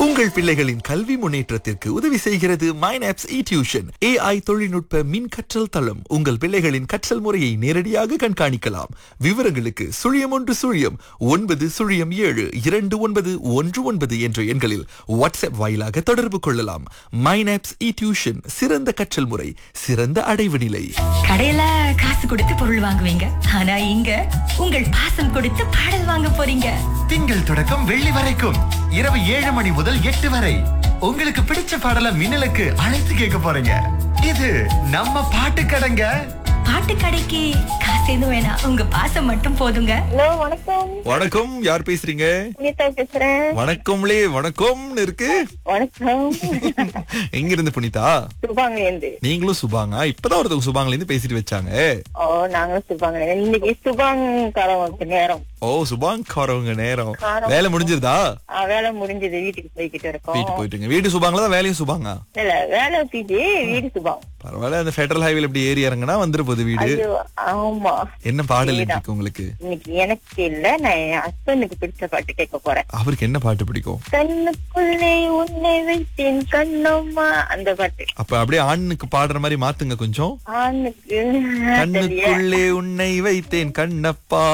உங்கள் பிள்ளைகளின் கல்வி முன்னேற்றத்திற்கு உதவி செய்கிறது மைனாப்ஸ் இ டியூஷன் ஏஐ தொழில்நுட்ப மின் கற்றல் தளம் உங்கள் பிள்ளைகளின் கற்றல் முறையை நேரடியாக கண்காணிக்கலாம் விவரங்களுக்கு சுழியம் ஒன்று சுழியம் ஒன்பது சுழியம் ஏழு இரண்டு ஒன்பது ஒன்று ஒன்பது என்ற எண்களில் வாட்ஸ்அப் வாயிலாக தொடர்பு கொள்ளலாம் மைனாப்ஸ் இ டியூஷன் சிறந்த கற்றல் முறை சிறந்த அடைவு நிலை கடையில காசு கொடுத்து பொருள் வாங்குவீங்க ஆனா இங்க உங்கள் பாசம் கொடுத்து பாடல் வாங்க போறீங்க திங்கள் தொடக்கம் வெள்ளி வரைக்கும் இரவு ஏழு மணி முதல் எட்டு வரை உங்களுக்கு பிடிச்ச பாடல மின்னலுக்கு அழைத்து கேட்க போறீங்க இது நம்ம பாட்டு கடைங்க பாட்டு கடைக்கு காசு எதுவும் வேணாம் உங்க பாசம் மட்டும் போதுங்க ஹலோ வணக்கம் வணக்கம் யார் பேசுறீங்க புனிதா பேசுறேன் வணக்கம்லே வணக்கம்னு இருக்கு வணக்கம் எங்க இருந்து புனிதா சுபாங்கலேந்து நீங்களும் சுபாங்கா இப்பதான் ஒருத்தவங்க சுபாங்ல இருந்து பேசிட்டு வச்சாங்க ஓ நாங்களும் சுபாங்க இன்னைக்கு சுபாங் காரவங்களுக்கு நேரம் ஓ சுபாங் காரவங்க நேரம் காரம். வேலை முடிஞ்சிருதா ஆ, வேலை முடிஞ்சது வீட்டுக்கு போய்கிட்டு இருக்கோம் வீட்டு போயிட்டுங்க வீடு சுபாங்களா தான் வேலையும் சுபாங்கா இல்ல வேலை வச்சுட்டு வீடு சுபாங் பரவாயில்ல அந்த ஃபெடரல் ஹைவேல இப்படி ஏறி இறங்குனா வந்துரு போகுது வீடு ஐயோ ஆமா என்ன பாடல் இதேதான். இருக்கு உங்களுக்கு இன்னைக்கு எனக்கு இல்ல நான் என் ஹஸ்பண்டுக்கு பிடிச்ச பாட்டு கேட்க போறேன் அவருக்கு என்ன பாட்டு பிடிக்கும் கண்ணுக்குள்ளே உன்னை வைத்தேன் கண்ணம்மா அந்த பாட்டு அப்ப அப்படியே ஆணுக்கு பாடுற மாதிரி மாத்துங்க கொஞ்சம் ஆணுக்கு தெரியல. கண்ணுக்குள்ளே உன்னை வைத்தேன் கண்ணப்பா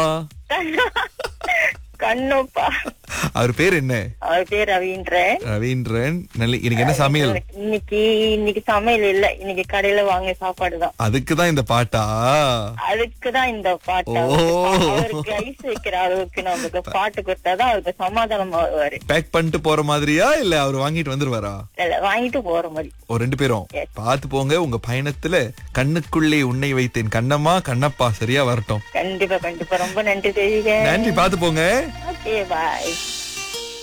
கண்ணப்பா அவர் பேர் என்ன அவர் பேர் ரவீந்திரன் ரவீந்திரன் நல்ல இன்னைக்கு என்ன சமையல் இன்னைக்கு இன்னைக்கு சமையல் இல்ல இன்னைக்கு கடையில வாங்க சாப்பாடு தான் அதுக்கு தான் இந்த பாட்டா அதுக்குதான் இந்த பாட்டு ஓ. அவருக்கு. அவருக்கு ஐஸ் வைக்கிற அளவுக்கு நமக்கு பாட்டு கொடுத்தாதான் அவருக்கு சமாதானம் வருவாரு பேக் பண்ணிட்டு போற மாதிரியா இல்ல அவர் வாங்கிட்டு வந்துருவாரா இல்ல வாங்கிட்டு போற மாதிரி ஒரு ரெண்டு பேரும் Yes. பார்த்து போங்க உங்க பயணத்துல கண்ணுக்குள்ளே உன்னை வைத்தேன் கண்ணம்மா கண்ணப்பா சரியா வரட்டும் கண்டிப்பா கண்டிப்பா ரொம்ப நன்றி தெரியுங்க நன்றி பார்த்து போங்க ஓகே பாய்